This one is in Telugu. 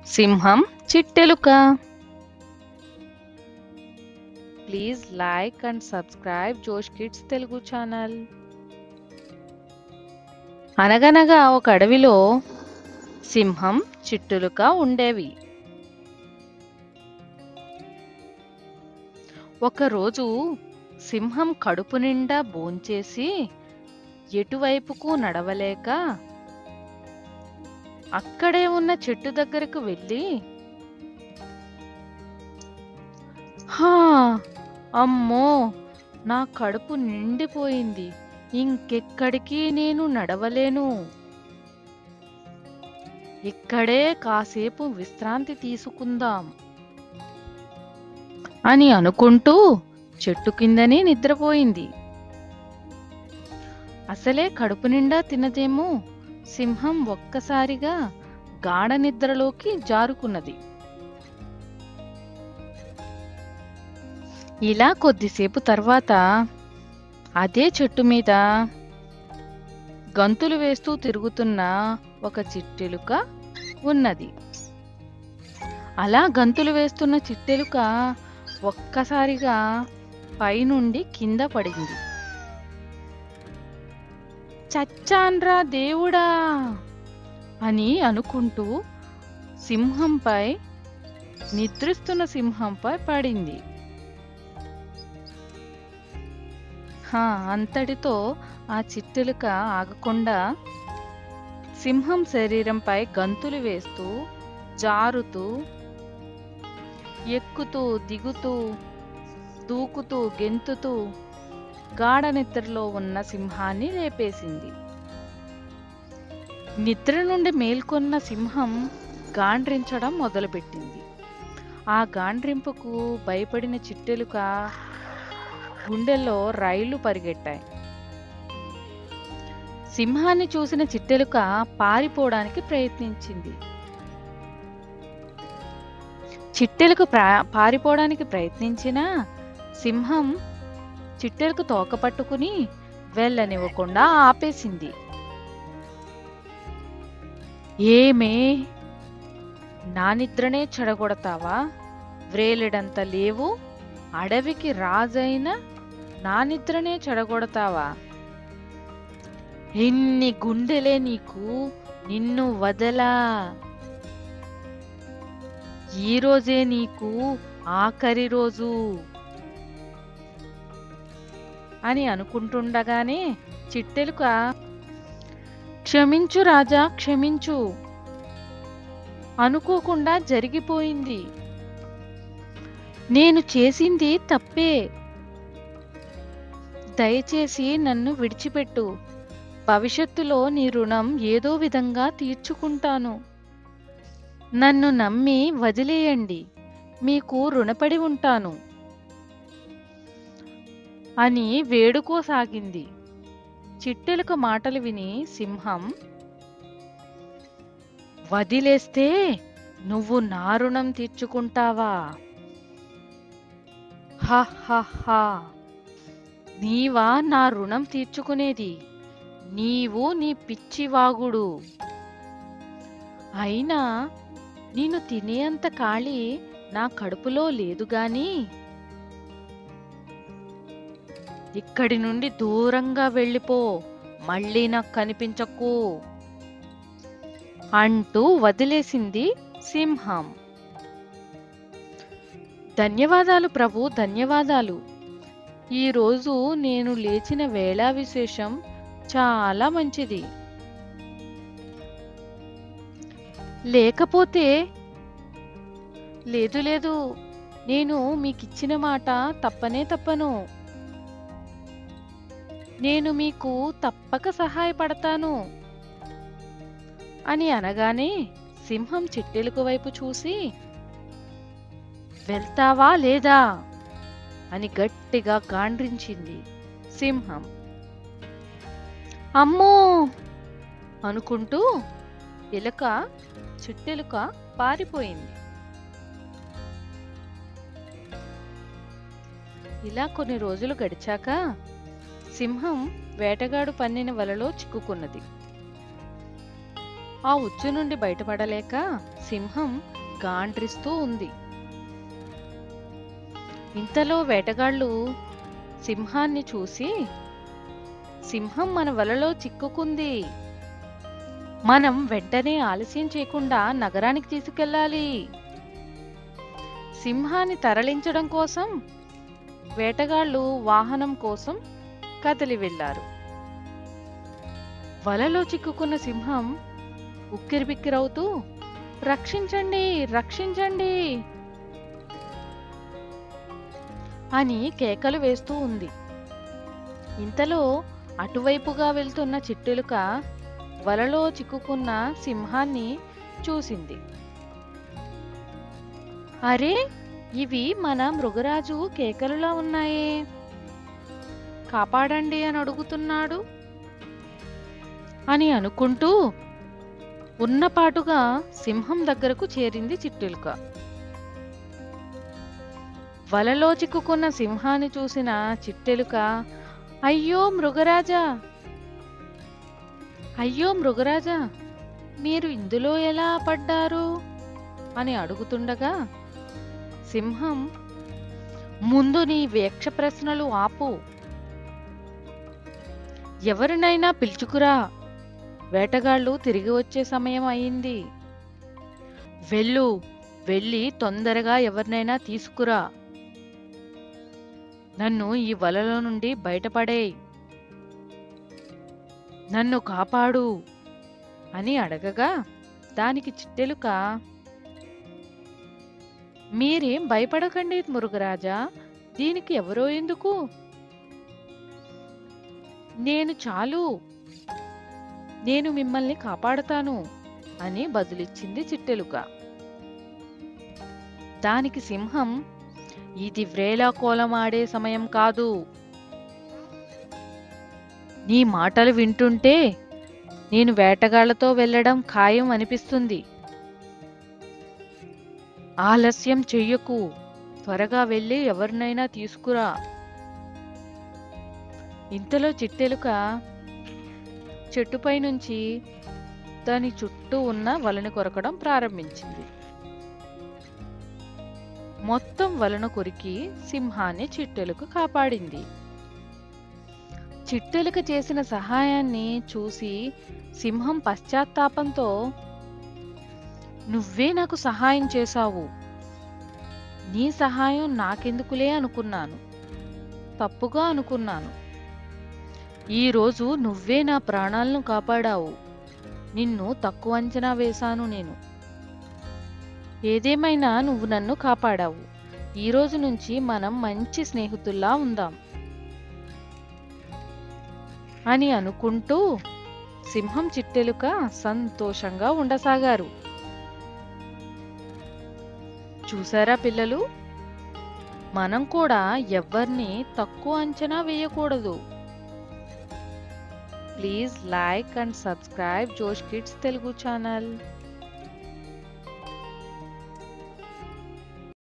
సింహం చిట్టెలుక please like and subscribe Josh kids Telugu channel అనగనగా ఒక అడవిలో సింహం చిట్టులుక ఉండేవి ఒకరోజు సింహం కడుపు నిండా భోంచేసి ఎటువైపుకు నడవలేక అక్కడే ఉన్న చెట్టు దగ్గరకు వెళ్ళి హా అమ్మో నా కడుపు నిండిపోయింది ఇంకెక్కడికి నేను నడవలేను ఇక్కడే కాసేపు విశ్రాంతి తీసుకుందాం అని అనుకుంటూ చెట్టు కిందనే నిద్రపోయింది అసలే కడుపు నిండా తినదేమో సింహం ఒక్కసారిగా గాఢ నిద్రలోకి జారుకున్నది ఇలా కొద్దిసేపు తర్వాత అదే చెట్టు మీద గంతులు వేస్తూ తిరుగుతున్న ఒక చిట్టెలుక ఉన్నది అలా గంతులు వేస్తున్న చిట్టెలుక ఒక్కసారిగా పైనుండి కింద పడింది చచ్చాన్రా దేవుడా అని అనుకుంటూ సింహంపై నిద్రిస్తున్న సింహంపై పడింది హా అంతటితో ఆ చిట్టెలుక ఆగకుండా సింహం శరీరంపై గంతులు వేస్తూ జారుతూ ఎక్కుతూ దిగుతూ దూకుతూ గెంతుతూ గాఢ నిద్రలో ఉన్న సింహాన్ని లేపేసింది నిద్ర నుండి మేల్కొన్న సింహం గాండ్రించడం మొదలుపెట్టింది ఆ గాండ్రింపుకు భయపడిన చిట్టెలుక గుండెల్లో రైళ్లు పరిగెట్టాయి సింహాన్ని చూసిన చిట్టెలుక పారిపోవడానికి ప్రయత్నించింది చిట్టెలుక ప్రా- పారిపోవడానికి ప్రయత్నించినా సింహం చిట్టెలకు తోక పట్టుకుని వెళ్ళనివ్వకుండా ఆపేసింది ఏమే నా నిద్రనే చెడగొడతావా వ్రేలిడంత లేవు అడవికి రాజైన నా నిద్రనే చెడగొడతావా ఎన్ని గుండెలే నీకు నిన్ను వదలా ఈ రోజే నీకు ఆఖరి రోజు అని అనుకుంటుండగానే చిట్టెలుక క్షమించు రాజా క్షమించు అనుకోకుండా జరిగిపోయింది నేను చేసింది తప్పే దయచేసి నన్ను విడిచిపెట్టు భవిష్యత్తులో నీ రుణం ఏదో విధంగా తీర్చుకుంటాను నన్ను నమ్మి వదిలేయండి మీకు రుణపడి ఉంటాను అని వేడుకోసాగింది చిట్టెలుక మాటలు విని సింహం వదిలేస్తే నువ్వు నా రుణం తీర్చుకుంటావా హా నీవా నా రుణం తీర్చుకునేది నీవు నీ పిచ్చివాగుడు అయినా నేను తినేంత ఖాళీ నా కడుపులో లేదు గాని ఇక్కడి నుండి దూరంగా వెళ్ళిపో మళ్ళీ నాకు కనిపించకు అంటూ వదిలేసింది సింహం ధన్యవాదాలు ప్రభు ధన్యవాదాలు ఈరోజు నేను లేచిన వేళా విశేషం చాలా మంచిది లేకపోతే లేదు లేదు నేను మీకిచ్చిన మాట తప్పనే తప్పను నేను మీకు తప్పక సహాయపడతాను అని అనగానే సింహం చిట్టెలుక వైపు చూసి వెళ్తావా లేదా అని గట్టిగా గాండ్రించింది సింహం అమ్మో అనుకుంటూ ఎలుక చిట్టెలుక పారిపోయింది ఇలా కొన్ని రోజులు గడిచాక సింహం వేటగాడు పన్నిన వలలో చిక్కుకున్నది ఆ ఉచ్చు నుండి బయటపడలేక సింహం గాండ్రిస్తూ ఉంది ఇంతలో వేటగాళ్ళు సింహాన్ని చూసి సింహం మన వలలో చిక్కుకుంది మనం వెంటనే ఆలస్యం చేయకుండా నగరానికి తీసుకెళ్ళాలి సింహాన్ని తరలించడం కోసం వేటగాళ్ళు వాహనం కోసం కదిలి వెళ్లారు వలలో చిక్కుకున్న సింహం ఉక్కిరిబిక్కిరవుతూ రక్షించండి రక్షించండి అని కేకలు వేస్తూ ఉంది ఇంతలో అటువైపుగా వెళ్తున్న చిట్టెలుక వలలో చిక్కుకున్న సింహాన్ని చూసింది అరే ఇవి మన మృగరాజు కేకలులా ఉన్నాయే కాపాడండి అని అడుగుతున్నాడు అని అనుకుంటూ ఉన్నపాటుగా సింహం దగ్గరకు చేరింది చిట్టెలుక వలలో చిక్కుకున్న సింహాన్ని చూసిన చిట్టెలుక అయ్యో మృగరాజా అయ్యో మృగరాజా మీరు ఇందులో ఎలా పడ్డారు అని అడుగుతుండగా సింహం ముందు నీ వేక్ష ప్రశ్నలు ఆపు ఎవరినైనా పిలుచుకురా వేటగాళ్ళు తిరిగి వచ్చే సమయం అయింది వెళ్ళు వెళ్ళి తొందరగా ఎవరినైనా తీసుకురా నన్ను ఈ వలలో నుండి బయటపడేయ్ నన్ను కాపాడు అని అడగగా దానికి చిట్టెలుక మీరేం భయపడకండి మురుగరాజా దీనికి ఎవరో ఎందుకు నేను చాలు నేను మిమ్మల్ని కాపాడతాను అని బదులిచ్చింది చిట్టెలుక దానికి సింహం ఇది వ్రేలాకోలం ఆడే సమయం కాదు నీ మాటలు వింటుంటే నేను వేటగాళ్లతో వెళ్ళడం ఖాయం అనిపిస్తుంది ఆలస్యం చెయ్యకు త్వరగా వెళ్ళి ఎవరినైనా తీసుకురా ఇంతలో చిట్టెలుక చెట్టుపై నుంచి దాని చుట్టూ ఉన్న వలను కొరకడం ప్రారంభించింది మొత్తం వలను కొరికి సింహాన్ని చిట్టెలుక కాపాడింది చిట్టెలుక చేసిన సహాయాన్ని చూసి సింహం పశ్చాత్తాపంతో నువ్వే నాకు సహాయం చేశావు నీ సహాయం నాకెందుకులే అనుకున్నాను తప్పుగా అనుకున్నాను ఈరోజు నువ్వే నా ప్రాణాలను కాపాడావు నిన్ను తక్కువ అంచనా వేశాను నేను ఏదేమైనా నువ్వు నన్ను కాపాడావు ఈ రోజు నుంచి మనం మంచి స్నేహితుల్లా ఉందాం అని అనుకుంటూ సింహం చిట్టెలుక సంతోషంగా ఉండసాగారు చూసారా పిల్లలు మనం కూడా ఎవ్వరిని తక్కువ అంచనా వేయకూడదు please like and subscribe Josh kids Telugu channel